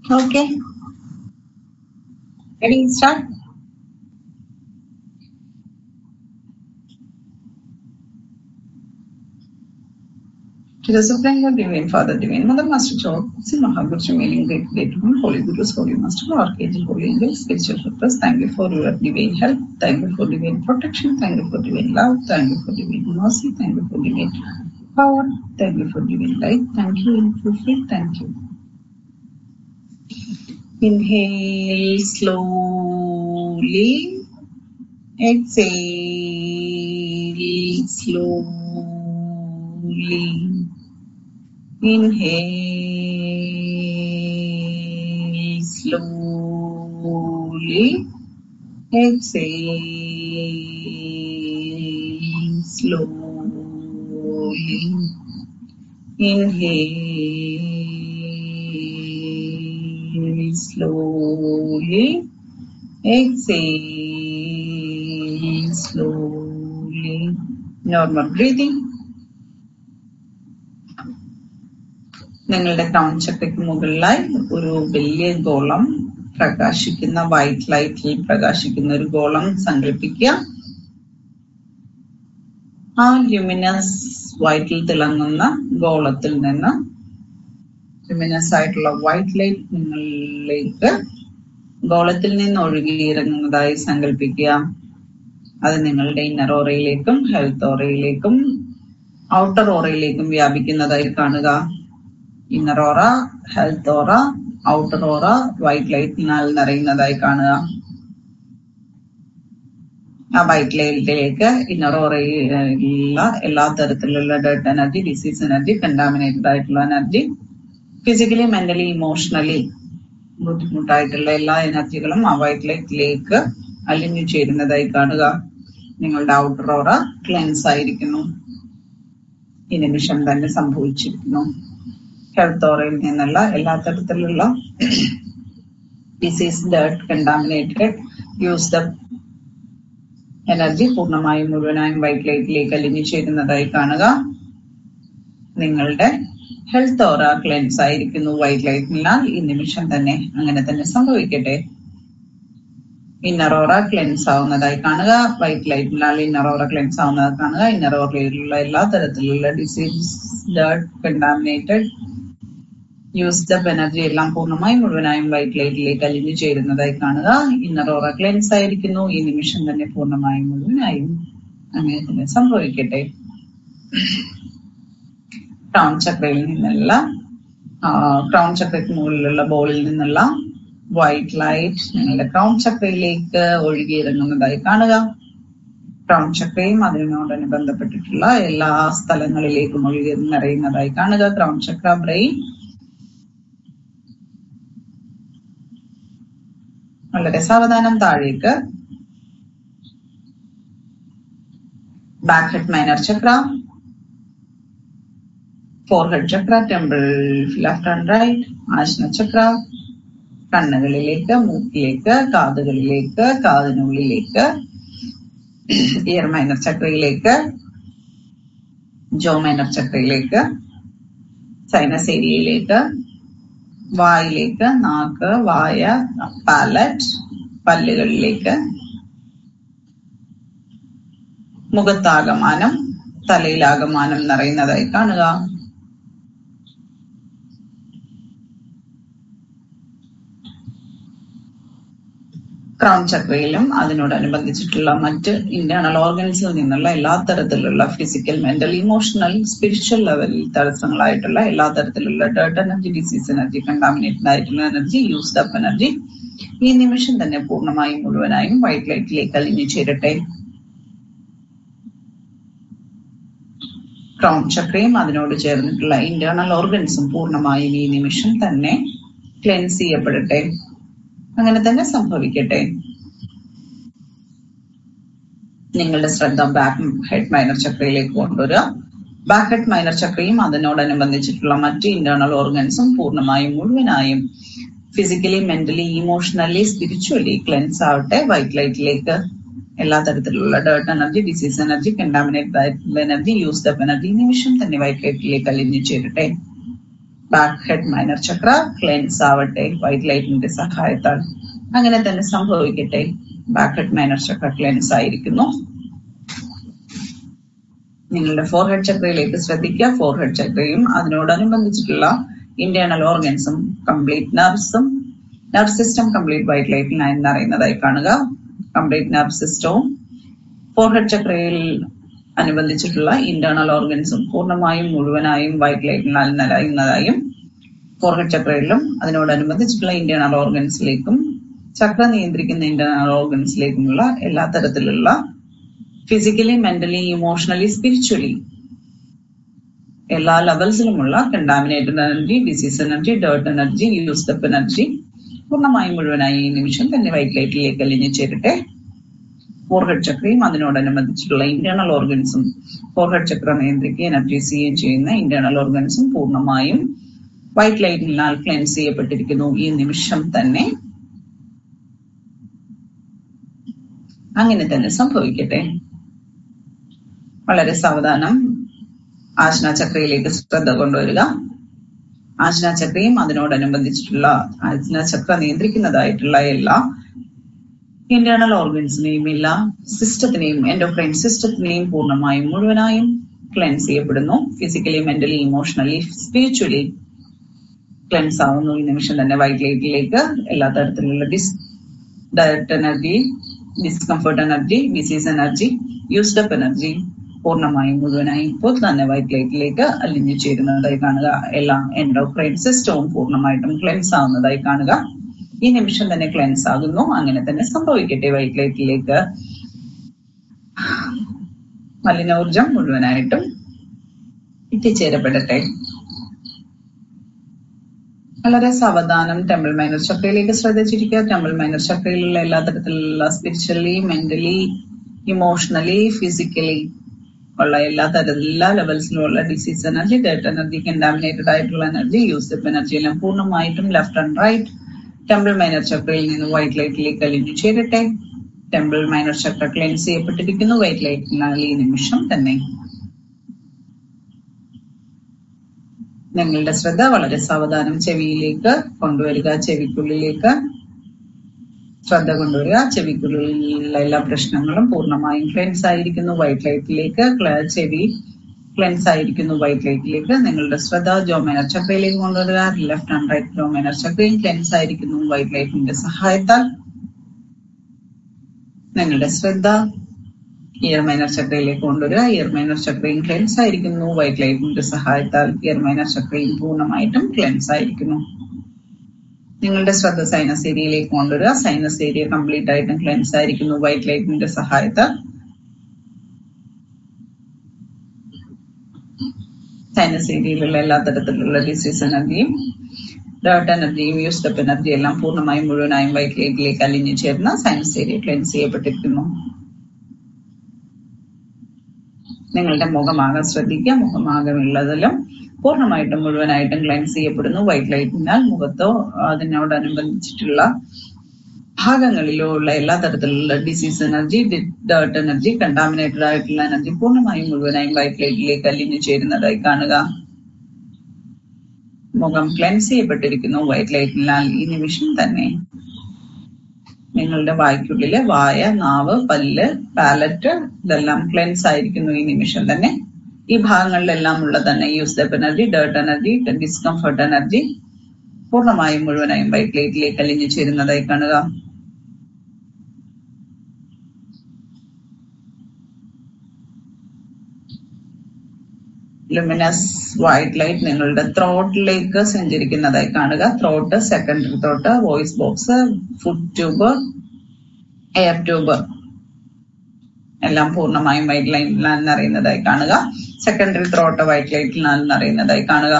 Okay. Ready, start. To the Supreme God, Divine Father, Divine Mother, Master Chok, Si Mahaguruji, Mailing Great Great One, Holy Gurus, Holy Master, Archangel, Holy Angel, Spiritual Purpose, thank you for your divine help, thank you for divine protection, thank you for divine love, thank you for divine mercy, thank you for divine power, thank you for divine light, thank you in full faith, thank you. Inhale slowly. Exhale slowly. Inhale slowly. Exhale slowly. Inhale slowly. Exhale slowly. Normal breathing. നിങ്ങളുടെ crown ചക്രയ്ക്ക് മുകളിലായി ഒരു വലിയ ഗോളം പ്രകാശിക്കുന്ന white ലൈറ്റിൽ പ്രകാശിക്കുന്ന ഒരു ഗോളം സങ്കല്പിക്കുക ആ ല്യൂമിനസ് വൈറ്റിൽ തിളങ്ങുന്ന ഗോളത്തിൽ നിന്ന് ലുമിനസ് ആയിട്ടുള്ള വൈറ്റ് ലൈറ്റ് നിങ്ങളിലേക്ക് ഗോളത്തിൽ നിന്ന് ഒഴുകിയിറങ്ങുന്നതായി സങ്കല്പിക്കുക അത് നിങ്ങളുടെ ഇന്നർ ഓറയിലേക്കും ഹെൽത്ത് ഓറയിലേക്കും ഔട്ടർ ഓറയിലേക്കും വ്യാപിക്കുന്നതായി കാണുക inner aura health aura outer aura white ലൈറ്റിനാൽ നിറയുന്നതായി കാണുക ആ വൈറ്റ് ലൈറ്റിലേക്ക് ഇന്നർ ഓറയിലുള്ള എല്ലാ തരത്തിലുള്ള dead energy disease energy contaminated ആയിട്ടുള്ള എനർജി ഫിസിക്കലി മെന്റലി ഇമോഷണലി ബുദ്ധിമുട്ടായിട്ടുള്ള എല്ലാ എനർജികളും ആ വൈറ്റ് ലൈറ്റിലേക്ക് അലിഞ്ഞു ചേരുന്നതായി കാണുക നിങ്ങളുടെ ഔട്ടർ ഓറ ക്ലെൻസ് ആയിരിക്കുന്നു ഈ നിമിഷം തന്നെ സംഭവിച്ചിരിക്കുന്നു ഹെൽത്ത് ഓറയിൽ നിന്നുള്ള എല്ലാ തരത്തിലുള്ള disease dirt contaminated use the energy പൂർണ്ണമായും മുഴുവനായും വൈറ്റ് ലൈറ്റിലേക്ക് അലിഞ്ഞു ചേരുന്നതായി കാണുക നിങ്ങളുടെ ഹെൽത്ത് ഓറ ക്ലെൻസ് ആയിരിക്കുന്നു വൈറ്റ് ലൈറ്റിനാൽ ഈ നിമിഷം തന്നെ അങ്ങനെ തന്നെ സംഭവിക്കട്ടെ ഇന്നറോറ ക്ലെൻസ് ആവുന്നതായി കാണുക വൈറ്റ് ലൈറ്റിനാൽ ഇന്നറോറ ക്ലെൻസ് ആവുന്നതായി കാണുക ഇന്നറോറയിലുള്ള എല്ലാ തരത്തിലുള്ള disease dirt contaminated use the energy എല്ലാം പൂർണ്ണമായും മുഴുവനായും വൈറ്റ് ലൈറ്റിലേക്ക് അലിഞ്ഞു ചേരുന്നതായി കാണുക ഇന്നറോറ ക്ലെൻസ് ആയിരിക്കുന്നു ഈ നിമിഷം തന്നെ പൂർണ്ണമായും മുഴുവനായും അങ്ങനെ തന്നെ സംഭവിക്കട്ടെ ക്രൗൺ ചക്രയിൽ നിന്നുള്ള ക്രൗൺ ചക്രയ്ക്ക് മുകളിലുള്ള ബോളിൽ നിന്നുള്ള വൈറ്റ് ലൈറ്റ് നിങ്ങളുടെ ക്രൗൺ ചക്രയിലേക്ക് ഒഴുകിയിറങ്ങുന്നതായി കാണുക ക്രൗൺ ചക്രയും അതിനോടന് ബന്ധപ്പെട്ടിട്ടുള്ള എല്ലാ സ്ഥലങ്ങളിലേക്കും ഒഴുകി നിറയുന്നതായി കാണുക ക്രൗൺ ചക്ര ബ്രെയിൻ വളരെ സാവധാനം താഴേക്ക് back head minor chakra forehead chakra temple left and right ajna chakra കണ്ണുകളിലേക്ക് മൂക്കിലേക്ക് കാതുകളിലേക്ക് കാതിനുള്ളിലേക്ക് ഇയർ മൈനർ ചക്രയിലേക്ക് ജോ മൈനർ ചക്രയിലേക്ക് സൈനസ് ഏരിയയിലേക്ക് വായിലേക്ക് നാക്ക് വായ പാലറ്റ് പല്ലുകളിലേക്ക് മുഖത്താകമാനം തലയിലാകമാനം നിറയുന്നതായി കാണുക ക്രൗൺ ചക്രയിലും അതിനോടനുബന്ധിച്ചിട്ടുള്ള മറ്റ് ഇന്റേണൽ ഓർഗൻസിൽ നിന്നുള്ള എല്ലാ തരത്തിലുള്ള ഫിസിക്കൽ മെന്റൽ ഇമോഷണൽ സ്പിരിച്വൽ ലെവലിൽ തടസ്സങ്ങളായിട്ടുള്ള എല്ലാ തരത്തിലുള്ള dirt energy disease energy contaminated ആയിട്ടുള്ള എനർജി യൂസ്ഡ് അപ്പ് എനർജി ഈ നിമിഷം തന്നെ പൂർണ്ണമായും മുഴുവനായും വൈറ്റ് ലൈറ്റിലേക്ക് അലിഞ്ഞു ചേരട്ടെ ക്രൗൺ ചക്രയും അതിനോട് ചേർന്നിട്ടുള്ള ഇന്റേണൽ ഓർഗൻസും പൂർണ്ണമായും ഈ നിമിഷം തന്നെ ക്ലെൻസ് ചെയ്യപ്പെടട്ടെ അങ്ങനെ തന്നെ സംഭവിക്കട്ടെ നിങ്ങളുടെ ശ്രദ്ധ ബാക്ക് ഹെഡ് മൈനർ ചക്രയിലേക്ക് കൊണ്ടുവരിക ബാക്ക് ഹെഡ് മൈനർ ചക്രയും അതിനോടനുബന്ധിച്ചിട്ടുള്ള മറ്റ് ഇന്റേണൽ ഓർഗൻസും പൂർണ്ണമായും മുഴുവനായും physically mentally emotionally spiritually cleanse ആവട്ടെ വൈറ്റ് ലൈറ്റിലേക്ക് എല്ലാ തരത്തിലുള്ള dirt energy disease energy contaminated ആയിട്ടുള്ള എനർജി യൂസ്ഡ് അപ്പ് എനർജി നിമിഷം തന്നെ വൈറ്റ് ലൈറ്റിലേക്ക് അലിഞ്ഞു ചേരട്ടെ back head minor chakra cleanse ആവട്ടെ വൈറ്റ് ലൈറ്റിന്റെ സഹായത്താൽ അങ്ങനെ തന്നെ സംഭവിക്കട്ടെ back head minor chakra cleanse ആയിരിക്കുന്നു നിങ്ങളുടെ ഫോർ ഹെഡ് ചക്രയിലേക്ക് ശ്രദ്ധിക്കുക ഫോർ ഹെഡ് ചക്രയും അതിനോടനുബന്ധിച്ചിട്ടുള്ള ഇന്റേണൽ ഓർഗൻസും complete നർവ്സും nerve system complete white ലൈറ്റിൽ നിറയുന്നതായി കാണുക കംപ്ലീറ്റ് നർവ് സിസ്റ്റവും ഫോർ ഹെഡ് ചക്രയിൽ അനുബന്ധിച്ചിട്ടുള്ള ഇന്റേണൽ ഓർഗൻസും പൂർണ്ണമായും മുഴുവനായും വൈറ്റ് ലൈറ്റിൽ നിറയുന്നതായും ഫോർ ഹെഡ് ചക്രയിലും അതിനോടനുബന്ധിച്ചിട്ടുള്ള ഇന്റേണൽ ഓർഗൻസിലേക്കും ചക്ര നിയന്ത്രിക്കുന്ന ഇന്റേണൽ ഓർഗൻസിലേക്കുമുള്ള എല്ലാ തരത്തിലുള്ള ഫിസിക്കലി മെന്റലി ഇമോഷണലി സ്പിരിച്വലി എല്ലാ ലെവൽസിലുമുള്ള contaminated energy disease energy dirt energy used up energy പൂർണ്ണമായും മുഴുവനായി ഈ നിമിഷം തന്നെ വൈറ്റ് ലൈറ്റിലേക്ക് അലിഞ്ഞു ചേരട്ടെ ഫോർഹെഡ് ചക്രയും അതിനോടനുബന്ധിച്ചിട്ടുള്ള ഇന്റേണൽ ഓർഗൻസും ഫോർഹെഡ് ചക്ര നിയന്ത്രിക്കുകയും എനർജി ചെയ്യുകയും ചെയ്യുന്ന ഇന്റേണൽ ഓർഗൻസും പൂർണ്ണമായും വൈറ്റ് ലൈറ്റിനാൽ ക്ലെൻസ് ചെയ്യപ്പെട്ടിരിക്കുന്നു ഈ നിമിഷം തന്നെ അങ്ങനെ തന്നെ സംഭവിക്കട്ടെ വളരെ സാവധാനം ആജ്ഞ ചക്രയിലേക്ക് ശ്രദ്ധ കൊണ്ടുവരിക ആജ്ഞ ചക്രയും അതിനോടനുബന്ധിച്ചിട്ടുള്ള ആജ്ഞ ചക്ര നിയന്ത്രിക്കുന്നതായിട്ടുള്ള എല്ലാ ഇന്റേണൽ ഓർഗൻസിനെയും എല്ലാ സിസ്റ്റത്തിനെയും എൻഡോക്രൈൻ സിസ്റ്റത്തിനെയും പൂർണ്ണമായും മുഴുവനായും ക്ലെൻസ് ചെയ്യപ്പെടുന്നു physically mentally emotionally spiritually cleanse ആവുന്നു ഈ നിമിഷം തന്നെ വൈറ്റ് ലൈറ്റിലേക്ക് എല്ലാ തരത്തിലുള്ള dis direct energy discomfort energy disease energy used up energy പൂർണ്ണമായും മുഴുവനായും ഇപ്പോൾ തന്നെ വൈറ്റ് ലൈറ്റിലേക്ക് അലിഞ്ഞു ചേരുന്നതായി കാണുക എല്ലാ എൻഡോക്രൈൻ സിസ്റ്റവും പൂർണ്ണമായിട്ടും ക്ലെൻസ് ആവുന്നതായി കാണുക ഈ നിമിഷം തന്നെ ക്ലെൻസ് ആകുന്നു അങ്ങനെ തന്നെ സംഭവിക്കട്ടെ വൈറ്റ് ലൈറ്റിലേക്ക് മലിനോർജം മുഴുവനായിട്ടും എത്തിച്ചേരപ്പെടട്ടെ വളരെ സാവധാനം ടെമ്പിൾ മൈനർ ചക്രയിലേക്ക് ശ്രദ്ധിച്ചിരിക്കുക ടെമ്പിൾ മൈനർ ചക്രയിലുള്ള എല്ലാ തരത്തിലുള്ള സ്പിരിച്വലി മെന്റലി ഇമോഷണലി ഫിസിക്കലി ഉള്ള എല്ലാ തരത്തിലുള്ള എല്ലാ ലെവൽസിലും ഉള്ള disease energy dead energy contaminated ആയിട്ടുള്ള എനർജി യൂസപ്പ് എനർജി എല്ലാം പൂർണ്ണമായിട്ടും left and right temple minor ചക്രയിൽ നിന്ന് വൈറ്റ് ലൈറ്റിലേക്ക് അലിഞ്ഞു ചേരട്ടെ ടെമ്പിൾ മൈനർ ചക്ര ക്ലെൻസ് ചെയ്യപ്പെട്ടിരിക്കുന്നു വൈറ്റ് ലൈറ്റിനാൽ ഈ നിമിഷം തന്നെ നിങ്ങളുടെ ശ്രദ്ധ വളരെ സാവധാനം ചെവിയിലേക്ക് കൊണ്ടുവരിക ചെവിക്കുള്ളിലേക്ക് ശ്രദ്ധ കൊണ്ടുവരിക ചെവിക്കുള്ളിലുള്ള എല്ലാ പ്രശ്നങ്ങളും പൂർണ്ണമായും ക്ലെൻസ് ആയിരിക്കുന്നു വൈറ്റ് ലൈറ്റിലേക്ക് ചെവി ക്ലെൻസ് ആയിരിക്കുന്നു വൈറ്റ് ലൈറ്റിലേക്ക് നിങ്ങളുടെ ശ്രദ്ധ ജോമേനർ ചക്രയിലേക്ക് കൊണ്ടുവരിക ലെഫ്റ്റ് ആൻഡ് റൈറ്റ് ജോമേനർ ചക്രയും ക്ലെൻസ് ആയിരിക്കുന്നു വൈറ്റ് ലൈറ്റിന്റെ സഹായത്താൽ നിങ്ങളുടെ ശ്രദ്ധ ഇയർ മൈനർ ചക്രയിലേക്ക് കൊണ്ടുവരിക ഇയർ മൈനർ ചക്രയും ക്ലെൻസ് ആയിരിക്കുന്നു വൈറ്റ് ലൈറ്റിന്റെ സഹായത്താൽ ഇയർ മൈനർ ചക്രയും പൂർണ്ണമായിട്ടും ക്ലെൻസ് ആയിരിക്കുന്നു നിങ്ങളുടെ ശ്രദ്ധ സൈനസ് ഏരിയയിലേക്ക് കൊണ്ടുവരിക സൈനസ് ഏരിയ കംപ്ലീറ്റ് ആയിട്ടും ക്ലെൻസ് ആയിരിക്കുന്നു വൈറ്റ് ലൈറ്റിന്റെ സഹായത്താൽ സൈനസ് ഏരിയയിലുള്ള എല്ലാ തരത്തിലുള്ള ഡിസീസ് എനർജിയും ഡേർട്ട് എനർജിയും യൂസ്ഡപ്പ് എനർജി എല്ലാം പൂർണ്ണമായും മുഴുവനായും വൈറ്റ് ലൈറ്റിലേക്ക് അലിഞ്ഞു ചേർന്ന സൈനസ് ഏരിയ ക്ലെൻസ് ചെയ്യപ്പെട്ടിരിക്കുന്നു നിങ്ങളുടെ മുഖമാകെ ശ്രദ്ധിക്കുക മുഖമാകമുള്ളതിലും പൂർണ്ണമായിട്ടും മുഴുവനായിട്ടും ക്ലെൻസ് ചെയ്യപ്പെടുന്നു വൈറ്റ് ലൈറ്റിനാൽ മുഖത്തോ അതിനോടനുബന്ധിച്ചിട്ടുള്ള ഭാഗങ്ങളിലോ ഉള്ള എല്ലാ തരത്തിലുള്ള disease energy dirt energy contaminated ആയിട്ടുള്ള എനർജി പൂർണ്ണമായും മുഴുവനായും വൈറ്റ് ലൈറ്റിലേക്ക് അലിഞ്ഞു ചേരുന്നതായി കാണുക മുഖം ക്ലെൻസ് ചെയ്യപ്പെട്ടിരിക്കുന്നു വൈറ്റ് ലൈറ്റിനാൽ ഈ നിമിഷം തന്നെ നിങ്ങളുടെ വായ്ക്കുള്ളില് വായ നാവ് പല്ല് പാലറ്റ് ഇതെല്ലാം ക്ലെൻസ് ആയിരിക്കുന്നു ഈ നിമിഷം തന്നെ ഈ ഭാഗങ്ങളിലെല്ലാം ഉള്ള തന്നെ used up energy dirt energy discomfort energy പൂർണ്ണമായും മുഴുവനായും വൈറ്റ് ലൈറ്റിലേക്ക് അലിഞ്ഞു ചേരുന്നതായി കാണുക ലുമിനസ് വൈറ്റ് ലൈറ്റ് നിങ്ങളുടെ ത്രോട്ടിലേക്ക് സഞ്ചരിക്കുന്നതായി കാണുക throat secondary throat voice box food tube air tube എല്ലാം പൂർണ്ണമായും വൈറ്റ് ലൈറ്റിൽ നിറയുന്നതായി കാണുക സെക്കൻഡറി ത്രോട്ട് വൈറ്റ് ലൈറ്റിൽ നിറയുന്നതായി കാണുക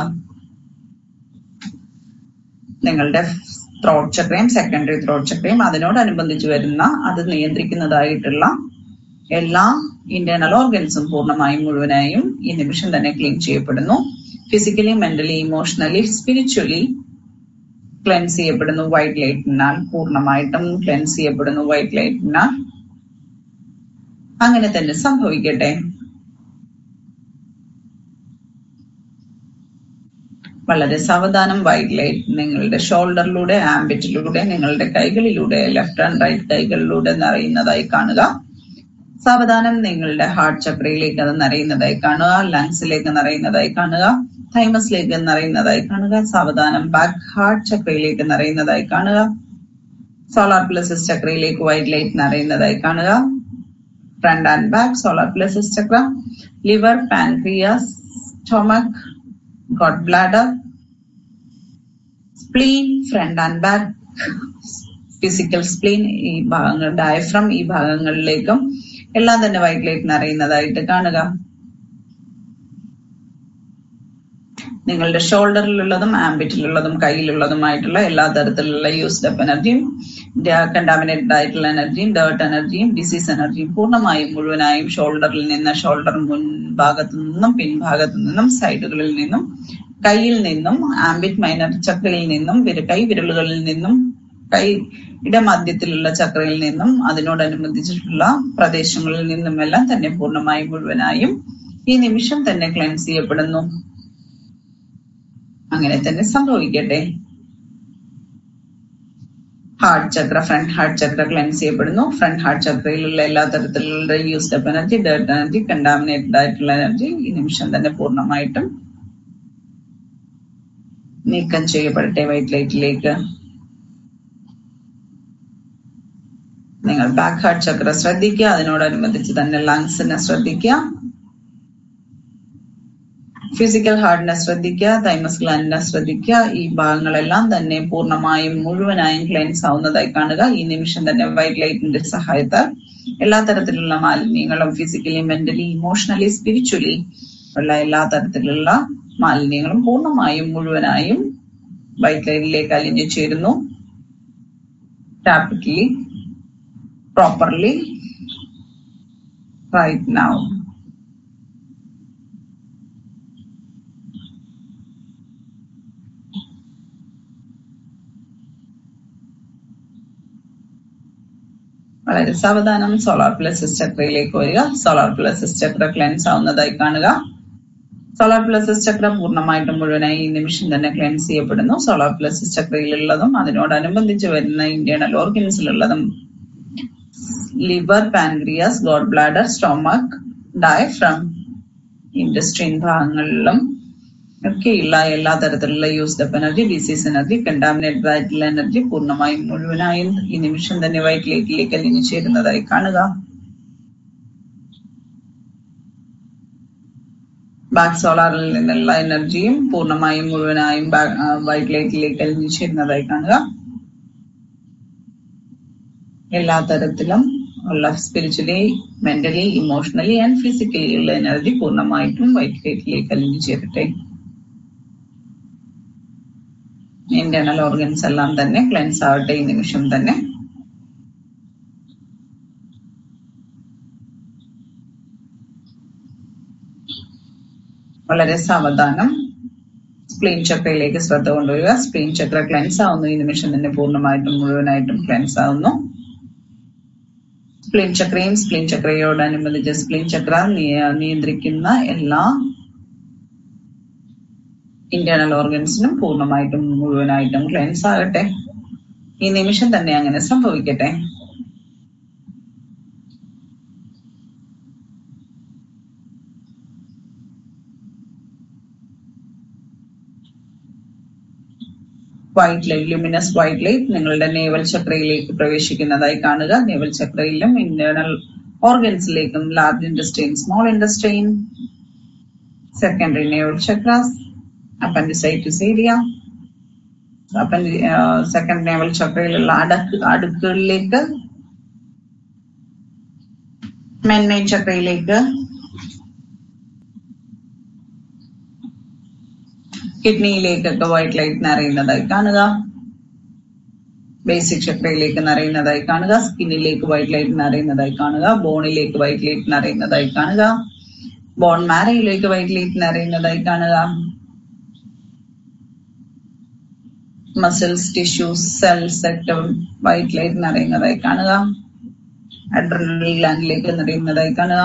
നിങ്ങളുടെ ത്രോട്ട് ചക്രയും സെക്കൻഡറി ത്രോട്ട് ചക്രയും അതിനോടനുബന്ധിച്ച് വരുന്ന അത് നിയന്ത്രിക്കുന്നതായിട്ടുള്ള എല്ലാ ഇന്റേണൽ ഓർഗൻസും പൂർണ്ണമായും മുഴുവനായും ഈ നിമിഷം തന്നെ ക്ലീൻ ചെയ്യപ്പെടുന്നു physically mentally emotionally spiritually cleanse ചെയ്യപ്പെടുന്നു വൈറ്റ് ലൈറ്റിനാൽ പൂർണ്ണമായിട്ടും ക്ലെൻസ് ചെയ്യപ്പെടുന്നു വൈറ്റ് ലൈറ്റിനാൽ അങ്ങനെ തന്നെ സംഭവിക്കട്ടെ വളരെ സാവധാനം വൈറ്റ് ലൈറ്റ് നിങ്ങളുടെ ഷോൾഡറിലൂടെ ആംബിറ്റിലൂടെ നിങ്ങളുടെ കൈകളിലൂടെ ലെഫ്റ്റ് ആൻഡ് റൈറ്റ് കൈകളിലൂടെ നിറയുന്നതായി കാണുക സാവധാനം നിങ്ങളുടെ ഹാർട്ട് ചക്രയിലേക്ക് അത് നിറയുന്നതായി കാണുക ലങ്സിലേക്ക് നിറയുന്നതായി കാണുക തൈമസിലേക്ക് നിറയുന്നതായി കാണുക സാവധാനം ബാക്ക് ഹാർട്ട് ചക്രയിലേക്ക് നിറയുന്നതായി കാണുക സോളാർ പ്ലസസ് ചക്രയിലേക്ക് വൈറ്റ് ലൈറ്റ് നിറയുന്നതായി കാണുക front and back solar plexus chakra liver pancreas stomach gall bladder spleen front and back physical spleen ഈ ഭാഗങ്ങൾ ഡയഫ്രം ഈ ഭാഗങ്ങളിലേക്കും എല്ലാം തന്നെ വൈറ്റ് ലൈറ്റ് നിറയുന്നതായിട്ട് കാണുക നിങ്ങളുടെ ഷോൾഡറിലുള്ളതും ആംബിറ്റിലുള്ളതും കയ്യിലുള്ളതുമായിട്ടുള്ള എല്ലാ തരത്തിലുള്ള യൂസ്ഡ് അപ്പ് എനർജിയും കണ്ടാമിനേറ്റഡ് ആയിട്ടുള്ള എനർജിയും ഡേർട്ട് എനർജിയും ഡിസീസ് എനർജിയും പൂർണ്ണമായും മുഴുവനായും ഷോൾഡറിൽ നിന്ന് ഷോൾഡർ മുൻഭാഗത്തു നിന്നും പിൻഭാഗത്തു നിന്നും സൈഡുകളിൽ നിന്നും കയ്യിൽ നിന്നും ആംബിറ്റ് മൈനർ ചക്രയിൽ നിന്നും കൈ വിരലുകളിൽ നിന്നും കൈ ഇടമധ്യത്തിലുള്ള ചക്രയിൽ നിന്നും അതിനോടനുബന്ധിച്ചിട്ടുള്ള പ്രദേശങ്ങളിൽ നിന്നുമെല്ലാം തന്നെ പൂർണ്ണമായും മുഴുവനായും ഈ നിമിഷം തന്നെ ക്ലെൻസ് ചെയ്യപ്പെടുന്നു അങ്ങനെ തന്നെ സംഭവിക്കട്ടെ heart chakra front heart chakra cleanse ചെയ്യപ്പെടുന്നു ഫ്രണ്ട് ഹാർട്ട് ചക്രയിലുള്ള എല്ലാ തരത്തിലുള്ള used up energy dirt energy contaminated ആയിട്ടുള്ള എനർജി ഈ നിമിഷം തന്നെ പൂർണ്ണമായിട്ടും നീക്കം ചെയ്യപ്പെടട്ടെ വൈറ്റ് ലൈറ്റിലേക്ക് നിങ്ങൾ ബാക്ക് ഹാർട്ട് ചക്ര ശ്രദ്ധിക്കുക അതിനോടനുബന്ധിച്ച് തന്നെ ലങ്സിനെ ശ്രദ്ധിക്കുക ഫിസിക്കൽ ഹാർട്ടിനെ ശ്രദ്ധിക്കുക തൈമസ് ഗ്ലാൻഡിനെ ശ്രദ്ധിക്കുക ഈ ഭാഗങ്ങളെല്ലാം തന്നെ പൂർണ്ണമായും മുഴുവനായും ക്ലെൻസ് ആവുന്നതായി കാണുക ഈ നിമിഷം തന്നെ വൈറ്റ് ലൈറ്റിന്റെ സഹായത്താൽ എല്ലാ തരത്തിലുള്ള മാലിന്യങ്ങളും ഫിസിക്കലി മെന്റലി ഇമോഷണലി സ്പിരിച്വലി ഉള്ള എല്ലാ തരത്തിലുള്ള മാലിന്യങ്ങളും പൂർണ്ണമായും മുഴുവനായും വൈറ്റ് ലൈറ്റിലേക്ക് അലിഞ്ഞു ചേരുന്നു rapidly properly right now വളരെ സാവധാനം സോളാർ പ്ലസസ് ചക്രയിലേക്ക് വരിക സോളാർ പ്ലസസ് ചക്ര ക്ലെൻസ് ആവുന്നതായി കാണുക സോളാർ പ്ലസസ് ചക്ര പൂർണ്ണമായിട്ടും മുഴുവനായി ഈ നിമിഷം തന്നെ ക്ലെൻസ് ചെയ്യപ്പെടുന്നു സോളാർ പ്ലസസ് ചക്രയിലുള്ളതും അതിനോടനുബന്ധിച്ച് വരുന്ന ഇന്റേണൽ ഓർഗൻസിലുള്ളതും liver pancreas gall bladder stomach diaphragm intestine ഭാഗങ്ങളിലും ഒക്കെയുള്ള എല്ലാ തരത്തിലുള്ള used up energy disease energy contaminated ആയിട്ടുള്ള എനർജി പൂർണ്ണമായും മുഴുവനായും ഈ നിമിഷം തന്നെ വൈറ്റ് ലൈറ്റിലേക്ക് അലിഞ്ഞു ചേരുന്നതായി കാണുക ബാക്ക് സോളാറിൽ നിന്നുള്ള എനർജിയും പൂർണ്ണമായും മുഴുവനായും വൈറ്റ് ലൈറ്റിലേക്ക് അലിഞ്ഞു ചേരുന്നതായി കാണുക എല്ലാ തരത്തിലും ഉള്ള spiritually mentally emotionally and physically ഉള്ള എനർജി പൂർണ്ണമായിട്ടും വൈറ്റ് ലൈറ്റിലേക്ക് അലിഞ്ഞു ചേരട്ടെ ഇന്റേണൽ ഓർഗൻസ് എല്ലാം തന്നെ ക്ലെൻസ് ആവട്ടെ ഈ നിമിഷം തന്നെ വളരെ സാവധാനം സ്പ്ലീൻ ചക്രയിലേക്ക് ശ്രദ്ധ കൊണ്ടുവരിക സ്പ്ലീൻ ചക്ര ക്ലെൻസ് ആവുന്നു ഈ നിമിഷം തന്നെ പൂർണ്ണമായിട്ടും മുഴുവനായിട്ടും ക്ലെൻസ് ആവുന്നു സ്പ്ലീൻ ചക്രയും സ്പ്ലീൻ ചക്രയോടനുബന്ധിച്ച് സ്പ്ലീൻ ചക്ര നിയന്ത്രിക്കുന്ന എല്ലാ ഇന്റേണൽ ഓർഗൻസിനും പൂർണ്ണമായിട്ടും മുഴുവനായിട്ടും ക്ലെൻസ് ആകട്ടെ ഈ നിമിഷം തന്നെ അങ്ങനെ സംഭവിക്കട്ടെ white light luminous white light നിങ്ങളുടെ നേവൽ ചക്രയിലേക്ക് പ്രവേശിക്കുന്നതായി കാണുക നേവൽ ചക്രയിലും ഇന്റേണൽ ഓർഗൻസിലേക്കും large intestine small intestine secondary navel chakras appendicitis area അപ്പൻഡി സെക്കൻഡ് നേവൽ ചക്രയിലുള്ള അടക്ക് അടുക്കുകളിലേക്ക് മെൻമെയിൻ ചക്രയിലേക്ക് കിഡ്നിയിലേക്കൊക്കെ വൈറ്റ് ലൈറ്റ് നിറയുന്നതായി കാണുക ബേസിക് ചക്രയിലേക്ക് നിറയുന്നതായി കാണുക സ്കിന്നിലേക്ക് വൈറ്റ് ലൈറ്റ് നിറയുന്നതായി കാണുക ബോണിലേക്ക് വൈറ്റ് ലൈറ്റ് നിറയുന്നതായി കാണുക ബോൺ മാരയിലേക്ക് വൈറ്റ് ലൈറ്റ് നിറയുന്നതായി കാണുക മസിൽസ് ടിഷ്യൂസ് സെൽസ് ഒക്കെ വൈറ്റ് ലൈറ്റ് നിറയുന്നതായി കാണുക അഡ്രനൽ ഗ്ലാൻഡിലേക്ക് നിറയുന്നതായി കാണുക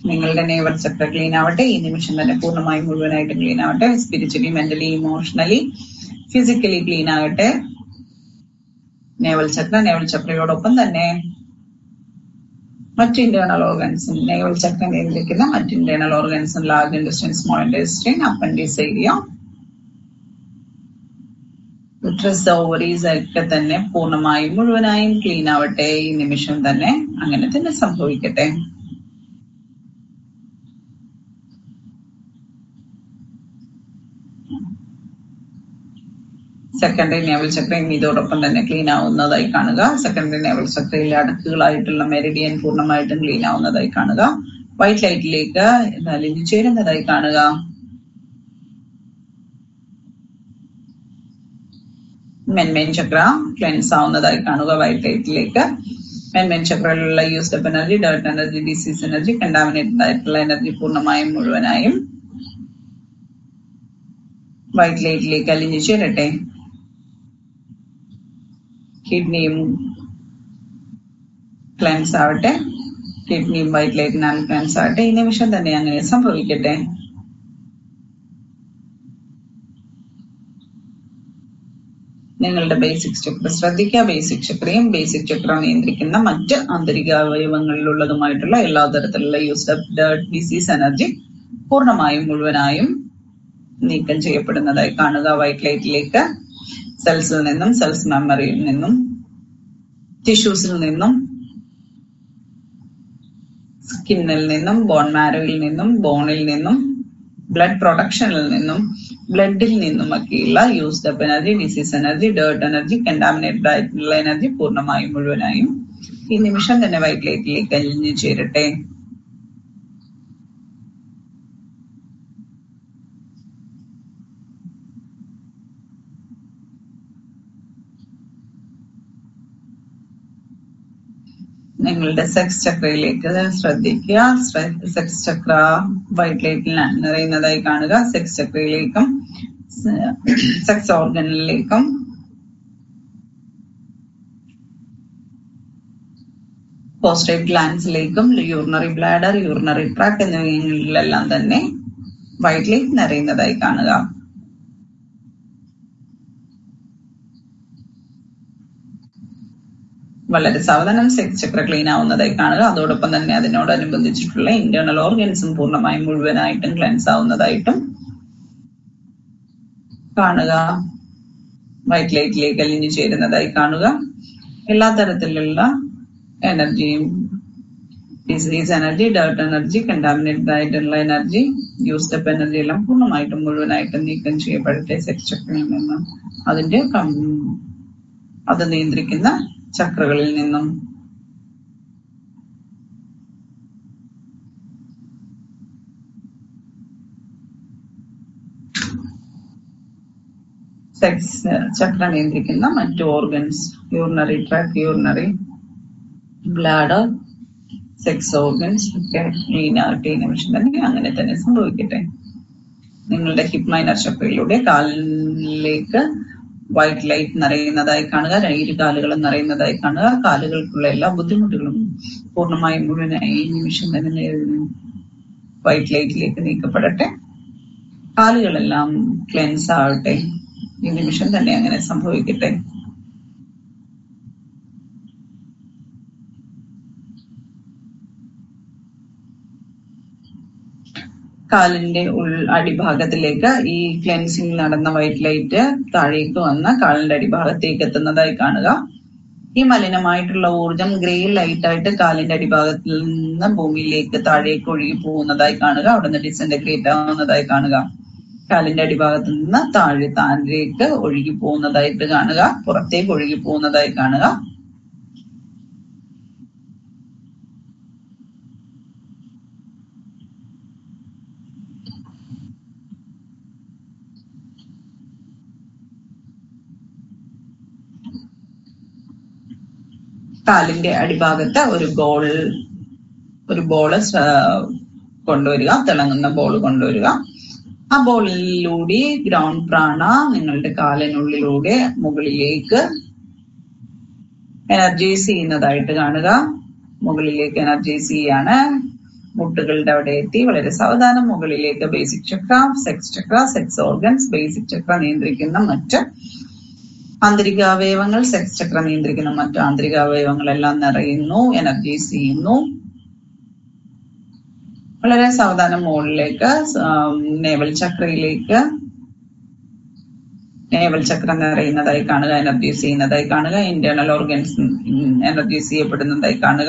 നിങ്ങളുടെ നേവൽ ചക്ര ക്ലീൻ ആവട്ടെ ഈ നിമിഷം തന്നെ പൂർണ്ണമായും മുഴുവനായിട്ടും ക്ലീൻ ആവട്ടെ spiritually mentally emotionally physically clean ആകട്ടെ നേവൽ ചക്ര നേവൽ ചക്രയോടൊപ്പം തന്നെ മറ്റ് ഇന്റേണൽ ഓർഗൻസും നേവൽ ചക്ര നിയന്ത്രിക്കുന്ന മറ്റ് ഇന്റേണൽ ഓർഗൻസും large intestine small intestine appendix area uterus ovaries ഒക്കെ തന്നെ പൂർണ്ണമായും മുഴുവനായും ക്ലീൻ ആവട്ടെ ഈ നിമിഷം തന്നെ അങ്ങനെ തന്നെ സംഭവിക്കട്ടെ സെക്കൻഡറി നേവൽ ചക്രയും ഇതോടൊപ്പം തന്നെ ക്ലീൻ ആവുന്നതായി കാണുക സെക്കൻഡറി നേവൽ ചക്രയിലെ അടുക്കുകളായിട്ടുള്ള മെറിഡിയൻ പൂർണ്ണമായിട്ടും ക്ലീൻ ആവുന്നതായി കാണുക വൈറ്റ് ലൈറ്റിലേക്ക് അലിഞ്ഞു ചേരുന്നതായി കാണുക മെൻമെയിൻ ചക്ര ക്ലെൻസ് ആവുന്നതായി കാണുക വൈറ്റ് ലൈറ്റിലേക്ക് മെൻമെയിൻ ചക്രയിലുള്ള used up energy dirt energy disease energy contaminated ആയിട്ടുള്ള എനർജി പൂർണ്ണമായും മുഴുവനായും വൈറ്റ് ലൈറ്റിലേക്ക് അലിഞ്ഞു ചേരട്ടെ കിഡ്നിയും ക്ലെൻസ് ആവട്ടെ കിഡ്നിയും വൈറ്റ് ലൈറ്റിനാൽ ക്ലെൻസ് ആവട്ടെ ഈ നിമിഷം തന്നെ അങ്ങനെ സംഭവിക്കട്ടെ നിങ്ങളുടെ ബേസിക് ചക്ര ശ്രദ്ധിക്കുക ബേസിക് ചക്രയും ബേസിക് ചക്ര നിയന്ത്രിക്കുന്ന മറ്റ് ആന്തരിക അവയവങ്ങളിലുള്ളതുമായിട്ടുള്ള എല്ലാ തരത്തിലുള്ള യൂസ്ഡ് ഡേർട്ട് ഡിസീസ് എനർജി പൂർണ്ണമായും മുഴുവനായും നീക്കം ചെയ്യപ്പെടുന്നതായി കാണുക വൈറ്റ് ലൈറ്റിലേക്ക് സെൽസിൽ നിന്നും സെൽസ് മെമ്മറിയിൽ നിന്നും ടിഷ്യൂസിൽ നിന്നും സ്കിന്നിൽ നിന്നും ബോൺ മാരോയിൽ നിന്നും ബോണിൽ നിന്നും ബ്ലഡ് പ്രൊഡക്ഷനിൽ നിന്നും ബ്ലഡിൽ നിന്നുമൊക്കെയുള്ള used up energy disease energy dirt energy contaminated ആയിട്ടുള്ള എനർജി പൂർണ്ണമായും മുഴുവനായും ഈ നിമിഷം തന്നെ വൈറ്റ് ലൈറ്റിലേക്ക് അലിഞ്ഞു ചേരട്ടെ നിങ്ങളുടെ സെക്സ് ചക്രയിലേക്ക് ശ്രദ്ധിക്കുക സെക്സ് ചക്ര വൈറ്റ് ലൈറ്റിൽ നിറയുന്നതായി കാണുക സെക്സ് ചക്രയിലേക്കും സെക്സ് ഓർഗനിലേക്കും പോസ്റ്റേറ്റ് ഗ്ലാൻസിലേക്കും യൂറിനറി ബ്ലാഡർ യൂറിനറി ട്രാക്ക് എന്നിവയിലെല്ലാം തന്നെ വൈറ്റ് ലൈറ്റ് നിറയുന്നതായി കാണുക വളരെ സാവധാനം സെക്സ് ചക്ര ക്ലീൻ ആവുന്നതായി കാണുക അതോടൊപ്പം തന്നെ അതിനോടനുബന്ധിച്ചിട്ടുള്ള ഇന്റേണൽ ഓർഗൻസും പൂർണ്ണമായും മുഴുവനായിട്ടും ക്ലെൻസ് ആവുന്നതായിട്ടും കാണുക വൈറ്റ് ലൈറ്റിലേക്ക് അലിഞ്ഞു ചേരുന്നതായി കാണുക എല്ലാ തരത്തിലുള്ള എനർജിയും disease energy dirt energy contaminated ആയിട്ടുള്ള എനർജി യൂസ്ഡ് അപ്പ് എനർജി എല്ലാം പൂർണ്ണമായിട്ടും മുഴുവനായിട്ടും നീക്കം ചെയ്യപ്പെടട്ടെ സെക്സ് ചക്രയിൽ നിന്നും അതിന്റെ അത് നിയന്ത്രിക്കുന്ന ചക്രകളിൽ നിന്നും സെക്സ് ചക്ര നിയന്ത്രിക്കുന്ന മറ്റു organs urinary tract urinary bladder sex organs ഒക്കെ ക്ലീൻ ആകട്ടെ ഈ നിമിഷം തന്നെ അങ്ങനെ തന്നെ സംഭവിക്കട്ടെ നിങ്ങളുടെ ഹിപ് മൈനർ ചക്രയിലൂടെ കാലിലേക്ക് വൈറ്റ് ലൈറ്റ് നിറയുന്നതായി കാണുക ഇരു കാലുകളും നിറയുന്നതായി കാണുക കാലുകൾക്കുള്ള എല്ലാ ബുദ്ധിമുട്ടുകളും പൂർണ്ണമായും മുഴുവനായി ഈ നിമിഷം തന്നെ വൈറ്റ് ലൈറ്റിലേക്ക് നീക്കപ്പെടട്ടെ കാലുകളെല്ലാം ക്ലെൻസ് ആവട്ടെ ഈ നിമിഷം തന്നെ അങ്ങനെ സംഭവിക്കട്ടെ കാലിന്റെ ഉൾ അടിഭാഗത്തിലേക്ക് ഈ ക്ലെൻസിങ് നടന്ന വൈറ്റ് ലൈറ്റ് താഴേക്ക് വന്ന് കാലിന്റെ അടിഭാഗത്തേക്ക് എത്തുന്നതായി കാണുക ഈ മലിനമായിട്ടുള്ള ഊർജം ഗ്രേ ലൈറ്റ് ആയിട്ട് കാലിന്റെ അടിഭാഗത്തിൽ നിന്ന് ഭൂമിയിലേക്ക് താഴേക്ക് ഒഴുകി പോകുന്നതായി കാണുക അവിടെ നിന്ന് ഡിസെന്റഗ്രേറ്റ് ആവുന്നതായി കാണുക കാലിന്റെ അടിഭാഗത്ത് നിന്ന് താഴെ താഴേക്ക് ഒഴുകി പോകുന്നതായിട്ട് കാണുക പുറത്തേക്ക് ഒഴുകി പോകുന്നതായി കാണുക കാലിന്റെ അടിഭാഗത്ത് ഒരു ബോൾ ഒരു ബോള് കൊണ്ടുവരിക തിളങ്ങുന്ന ബോൾ കൊണ്ടുവരിക ആ ബോളിലൂടെ ഗ്രൗണ്ട് പ്രാണ നിങ്ങളുടെ കാലിനുള്ളിലൂടെ മുകളിലേക്ക് എനർജൈസ് ചെയ്യുന്നതായിട്ട് കാണുക മുകളിലേക്ക് എനർജൈസ് ചെയ്യാണ് മുട്ടുകളുടെ അവിടെ എത്തി വളരെ സാവധാനം മുകളിലേക്ക് basic chakra sex chakra sex organs basic chakra നിയന്ത്രിക്കുന്ന മറ്റ് ആന്തരിക അവയവങ്ങൾ സെക്സ് ചക്ര നിയന്ത്രിക്കുന്ന മറ്റ് ആന്തരിക അവയവങ്ങളെല്ലാം നിറയുന്നു എനർജൈസ് ചെയ്യുന്നു വളരെ സാവധാനം മുകളിലേക്ക് നേവൽ ചക്രയിലേക്ക് നേവൽ ചക്ര നിറയുന്നതായി കാണുക എനർജൈസ് ചെയ്യുന്നതായി കാണുക ഇന്റേണൽ ഓർഗൻസ് എനർജൈസ് ചെയ്യപ്പെടുന്നതായി കാണുക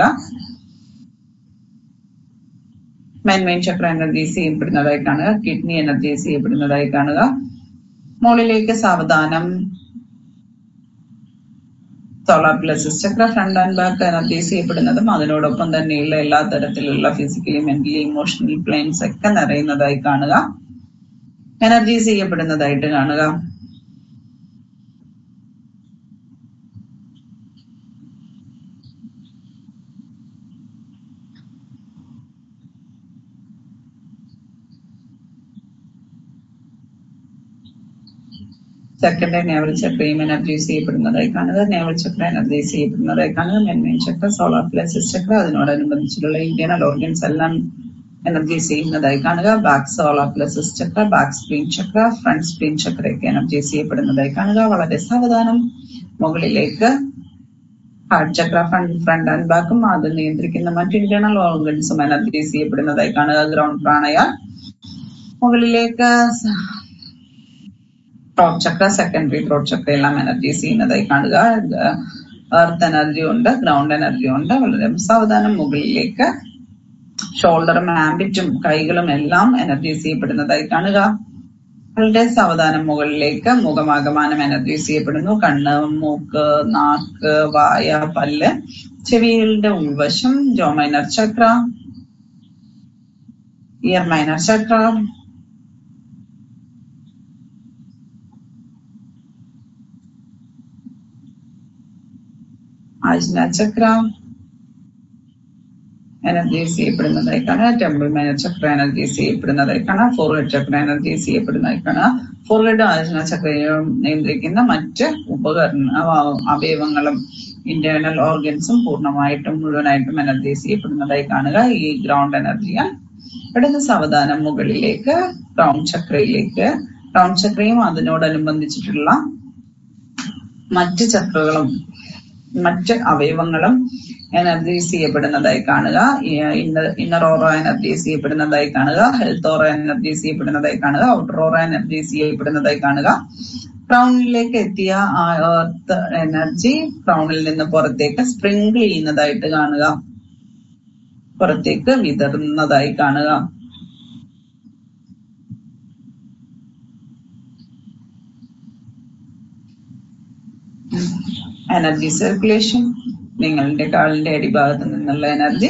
മെൻമെയിൻ ചക്ര എനർജൈസ് ചെയ്യപ്പെടുന്നതായി കാണുക കിഡ്നി എനർജൈസ് ചെയ്യപ്പെടുന്നതായി കാണുക മുകളിലേക്ക് സാവധാനം solar plexus chakra front and back energise ചെയ്യപ്പെടുന്നതും അതിനോടൊപ്പം തന്നെയുള്ള എല്ലാ തരത്തിലുള്ള ഫിസിക്കലി മെന്റലി ഇമോഷണൽ പ്ലെയിൻസ് ഒക്കെ നിറയുന്നതായി കാണുക എനർജൈസ് ചെയ്യപ്പെടുന്നതായിട്ട് കാണുക സെക്കൻഡ് നേവൽ ചക്രയും എനർജൈസ് ചെയ്യപ്പെടുന്നതായി കാണുക നേവൽ ചക്ര എനർജൈസ് ചെയ്യപ്പെടുന്നതായി കാണുക മെൻമെയിൻ ചക്ര സോളാർ പ്ലസസ് ചക്ര അതിനോടനുബന്ധിച്ചിട്ടുള്ള ഇന്റേണൽ ഓർഗൻസ് എല്ലാം എനർജൈസ് ചെയ്യുന്നതായി കാണുക back solar plexus chakra back spleen chakra front spleen ചക്രയൊക്കെ എനർജൈസ് ചെയ്യപ്പെടുന്നതായി കാണുക വളരെ സാവധാനം മുകളിലേക്ക് heart chakra front front and ബാക്കും അത് നിയന്ത്രിക്കുന്ന മറ്റ് ഇന്റേണൽ ഓർഗൻസും എനർജൈസ് ചെയ്യപ്പെടുന്നതായി കാണുക ഗ്രൗണ്ട് പ്രാണയ മുകളിലേക്ക് throat chakra secondary throat chakra എല്ലാം എനർജൈസ് ചെയ്യുന്നതായി കാണുക എർത്ത് എനർജി ഉണ്ട് ഗ്രൗണ്ട് എനർജി ഉണ്ട് വളരെ സാവധാനം മുകളിലേക്ക് ഷോൾഡറും ആംബിറ്റും കൈകളും എല്ലാം എനർജൈസ് ചെയ്യപ്പെടുന്നതായി കാണുക വളരെ സാവധാനം മുകളിലേക്ക് മുഖമാകമാനം എനർജൈസ് ചെയ്യപ്പെടുന്നു കണ്ണ് മൂക്ക് നാക്ക് വായ പല്ല് ചെവികളുടെ ഉൾവശം jaw minor chakra ear minor chakra ajna chakra energise ചെയ്യപ്പെടുന്നതായി കാണാം ടെമ്പിൾ മൈനർ ചക്ര എനർജൈസ് ചെയ്യപ്പെടുന്നതായി കാണാം ഫോർഹെഡ് ചക്ര എനർജൈസ് ചെയ്യപ്പെടുന്നതായി കാണാം ഫോർഹെഡ് ആജ്ഞ ചക്രയും നിയന്ത്രിക്കുന്ന മറ്റ് ഉപകരണ അവയവങ്ങളും ഇന്റേണൽ ഓർഗൻസും പൂർണ്ണമായിട്ടും മുഴുവനായിട്ടും എനർജൈസ് ചെയ്യപ്പെടുന്നതായി കാണുക ഈ ഗ്രൗണ്ട് എനർജിയാൽ ഇവിടുന്ന് സാവധാനം മുകളിലേക്ക് ക്രൗൺ ചക്രയിലേക്ക് ക്രൗൺ ചക്രയും അതിനോടനുബന്ധിച്ചിട്ടുള്ള മറ്റ് ചക്രകളും മറ്റ് അവയവങ്ങളും എനർജൈസ് ചെയ്യപ്പെടുന്നതായി കാണുക ഇന്നർ ഓറ എനർജൈസ് ചെയ്യപ്പെടുന്നതായി കാണുക ഹെൽത്ത് ഓറ എനർജൈസ് ചെയ്യപ്പെടുന്നതായി കാണുക ഔട്ടർ ഓറ എനർജൈസ് ചെയ്യപ്പെടുന്നതായി കാണുക ക്രൗണിലേക്ക് എത്തിയ ആ എർത്ത് എനർജി ക്രൗണിൽ നിന്ന് പുറത്തേക്ക് സ്പ്രിങ്കിൾ ചെയ്യുന്നതായിട്ട് കാണുക പുറത്തേക്ക് വിതറുന്നതായി കാണുക എനർജി സർക്കുലേഷൻ നിങ്ങളുടെ കാലിന്റെ അടിഭാഗത്ത് നിന്നുള്ള എനർജി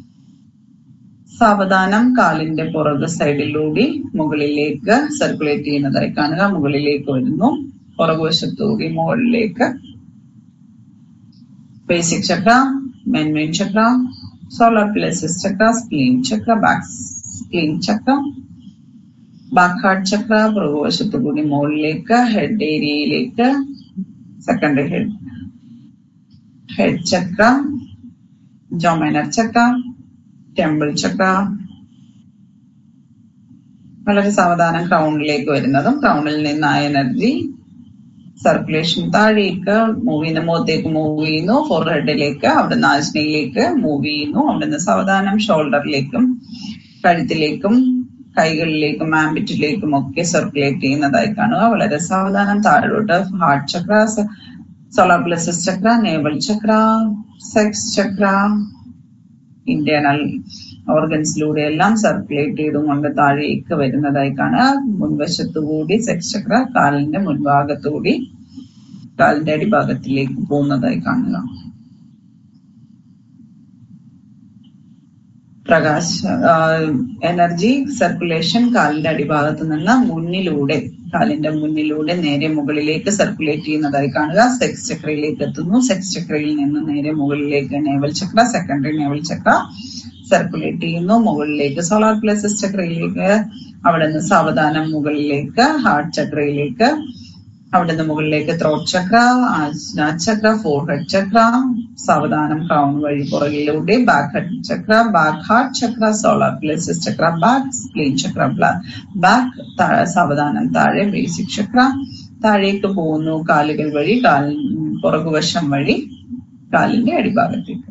സാവധാനം കാലിന്റെ പുറകു സൈഡിലൂടെ മുകളിലേക്ക് സർക്കുലേറ്റ് ചെയ്യുന്നതായി കാണുക മുകളിലേക്ക് വരുന്നു പുറകുവശത്തുകൂടി മുകളിലേക്ക് ബേസിക് ചക്ര മെൻമെയിൻ chakra solar plexus chakra spleen chakra back spleen chakra back heart chakra പുറകുവശത്തുകൂടി മുകളിലേക്ക് ഹെഡ് ഏരിയയിലേക്ക് secondary head head chakra, jaw minor chakra, temple chakra വളരെ സാവധാനം ക്രൗണിലേക്ക് വരുന്നതും ക്രൗണിൽ നിന്ന് ആ എനർജി സർക്കുലേഷൻ താഴേക്ക് മൂവ് ചെയ്യുന്ന മുഖത്തേക്ക് മൂവ് ചെയ്യുന്നു ഫോർ ഹെഡിലേക്ക് അവിടുന്ന് ആജ്ഞയിലേക്ക് മൂവ് ചെയ്യുന്നു അവിടുന്ന് സാവധാനം ഷോൾഡറിലേക്കും കഴുത്തിലേക്കും കൈകളിലേക്കും ആംബിറ്റിലേക്കും ഒക്കെ സർക്കുലേറ്റ് ചെയ്യുന്നതായി കാണുക വളരെ സാവധാനം താഴോട്ട് heart chakra solar plexus chakra navel chakra sex chakra internal ഓർഗൻസിലൂടെ എല്ലാം സർക്കുലേറ്റ് ചെയ്തുകൊണ്ട് താഴേക്ക് വരുന്നതായി കാണുക മുൻവശത്തുകൂടി സെക്സ് ചക്ര കാലിന്റെ മുൻഭാഗത്തുകൂടി കാലിന്റെ അടിഭാഗത്തിലേക്ക് പോകുന്നതായി കാണുക പ്രകാശ എനർജി സർക്കുലേഷൻ കാലിന്റെ അടിഭാഗത്ത് നിന്ന് മുന്നിലൂടെ കാലിന്റെ മുന്നിലൂടെ നേരെ മുകളിലേക്ക് സർക്കുലേറ്റ് ചെയ്യുന്നതായി കാണുക സെക്സ് ചക്രയിലേക്ക് എത്തുന്നു സെക്സ് ചക്രയിൽ നിന്ന് നേരെ മുകളിലേക്ക് navel chakra secondary navel chakra circulate ചെയ്യുന്നു മുകളിലേക്ക് സോളാർ പ്ലസസ് ചക്രയിലേക്ക് അവിടെ നിന്ന് സാവധാനം മുകളിലേക്ക് ഹാർട്ട് ചക്രയിലേക്ക് അവിടെ നിന്ന് മുകളിലേക്ക് ത്രോട്ട് ചക്ര ചക്ര ഫോർഹെഡ് ചക്ര സാവധാനം ക്രൗൺ വഴി പുറകിലൂടെ back head chakra back heart chakra solar plexus chakra back spleen chakra back സാവധാനം താഴെ ബേസിക് ചക്ര താഴേക്ക് പോകുന്നു കാലുകൾ വഴി കാൽ പുറകുവശം വഴി കാലിന്റെ അടിഭാഗത്തേക്ക്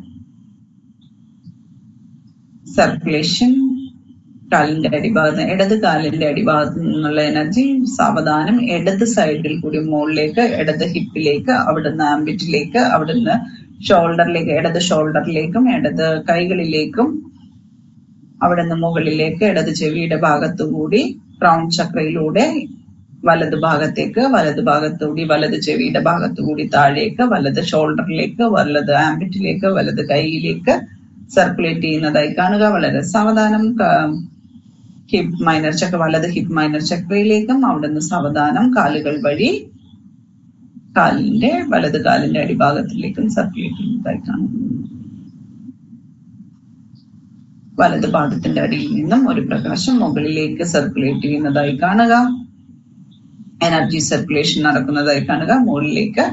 സർക്കുലേഷൻ കാലിന്റെ അടിഭാഗത്ത് ഇടത് കാലിന്റെ അടിഭാഗത്ത് നിന്നുള്ള എനർജി സാവധാനം ഇടത് സൈഡിൽ കൂടി മുകളിലേക്ക് ഇടത് ഹിപ്പിലേക്ക് അവിടുന്ന് ആംബിറ്റിലേക്ക് അവിടുന്ന് ഷോൾഡറിലേക്ക് ഇടത് ഷോൾഡറിലേക്കും ഇടത് കൈകളിലേക്കും അവിടുന്ന് മുകളിലേക്ക് ഇടത് ചെവിയുടെ ഭാഗത്തുകൂടി ക്രൗൺ ചക്രയിലൂടെ വലത് ഭാഗത്തേക്ക് വലത് ഭാഗത്തുകൂടി വലത് ചെവിയുടെ ഭാഗത്തുകൂടി താഴേക്ക് വലത് ഷോൾഡറിലേക്ക് വലത് ആംബിറ്റിലേക്ക് വലത് കൈയിലേക്ക് സർക്കുലേറ്റ് ചെയ്യുന്നതായി കാണുക വളരെ സാവധാനം ഹിപ്പ് മൈനർ ചക്ര വലത് ഹിപ്പ് മൈനർ ചക്രയിലേക്കും അവിടുന്ന് സാവധാനം കാലുകൾ വഴി കാലിന്റെ വലത് കാലിന്റെ അടിഭാഗത്തിലേക്കും സർക്കുലേറ്റ് ചെയ്യുന്നതായി കാണുന്നു വലത് പാദത്തിന്റെ അടിയിൽ നിന്നും ഒരു പ്രകാശം മുകളിലേക്ക് സർക്കുലേറ്റ് ചെയ്യുന്നതായി കാണുക എനർജി സർക്കുലേഷൻ നടക്കുന്നതായി കാണുക മുകളിലേക്ക്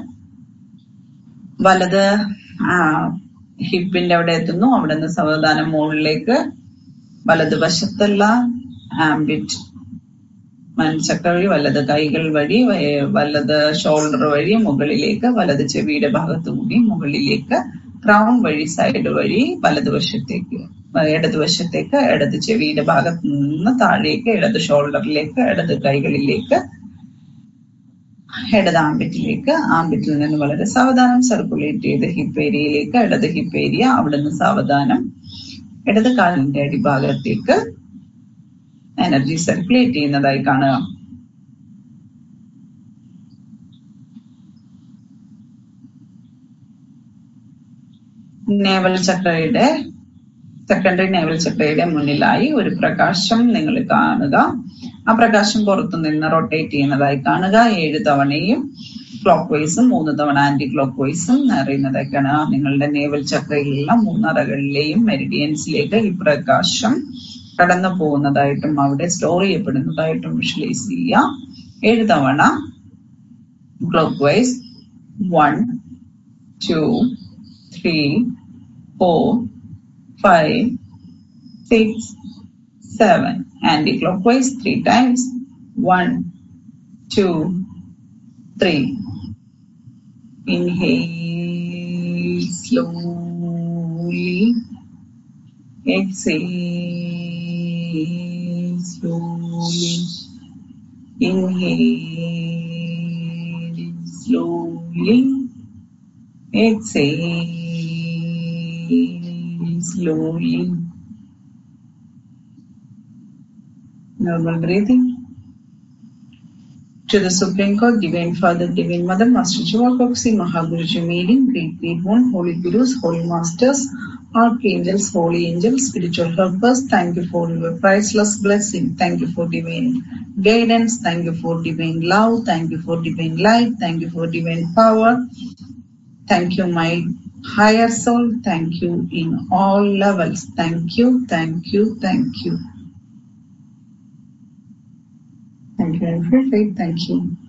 വലത് ഹിപ്പിന്റെ അവിടെ എത്തുന്നു അവിടെ നിന്ന് സാവധാനം മുകളിലേക്ക് വലതുവശത്തുള്ള ആംബിറ്റ് മൺചക്ര വഴി വലത് കൈകൾ വഴി വലത് ഷോൾഡർ വഴി മുകളിലേക്ക് വലത് ചെവിയുടെ ഭാഗത്തു കൂടി മുകളിലേക്ക് ക്രൗൺ വഴി സൈഡ് വഴി വലതുവശത്തേക്ക് ഇടതുവശത്തേക്ക് ഇടത് ചെവിയുടെ ഭാഗത്ത് നിന്ന് താഴേക്ക് ഇടത് ഷോൾഡറിലേക്ക് ഇടത് കൈകളിലേക്ക് ഇടത് ആംബിറ്റിലേക്ക് ആംബിറ്റിൽ നിന്ന് വളരെ സാവധാനം സർക്കുലേറ്റ് ചെയ്ത് ഹിപ്പ് ഏരിയയിലേക്ക് ഇടത് ഹിപ്പ് ഏരിയ അവിടുന്ന് സാവധാനം ഇടത് കാലിന്റെ അടിഭാഗത്തേക്ക് എനർജി സർക്കുലേറ്റ് ചെയ്യുന്നതായി കാണുക നേവൽ ചക്രയുടെ സെക്കൻഡറി നേവൽ ചക്രയുടെ മുന്നിലായി ഒരു പ്രകാശം നിങ്ങൾ കാണുക ആ പ്രകാശം പുറത്തു നിന്ന് റൊട്ടേറ്റ് ചെയ്യുന്നതായി കാണുക ഏഴ് തവണയും ക്ലോക്ക് വൈസും മൂന്ന് തവണ ആന്റി ക്ലോക്ക് വൈസും നിറയുന്നതായി കാണുക നിങ്ങളുടെ നേവൽ ചക്രയിലുള്ള മൂന്നറകളിലെയും മെരിഡിയൻസിലേക്ക് ഈ പ്രകാശം കടന്നു പോകുന്നതായിട്ടും അവിടെ സ്റ്റോർ ചെയ്യപ്പെടുന്നതായിട്ടും വിഷ്വലൈസ് ചെയ്യുക ഏഴ് തവണ clockwise one two three four five six seven anti-clockwise three times one two three inhale slowly exhale slowly inhale slowly exhale slowly normal breathing. To the Supreme Court, Divine Father, Divine Mother, Master Chivakoksi, Mahaguruji meeting, Great Great One, Holy Gurus, Holy Masters, Archangels, Holy Angels, Spiritual Helpers, thank you for your priceless blessing. Thank you for divine guidance. Thank you for divine love. Thank you for divine light. Thank you for divine power. Thank you, my higher soul. Thank you in all levels. Thank you, thank you, thank you. Thank you, and for faith. Thank you.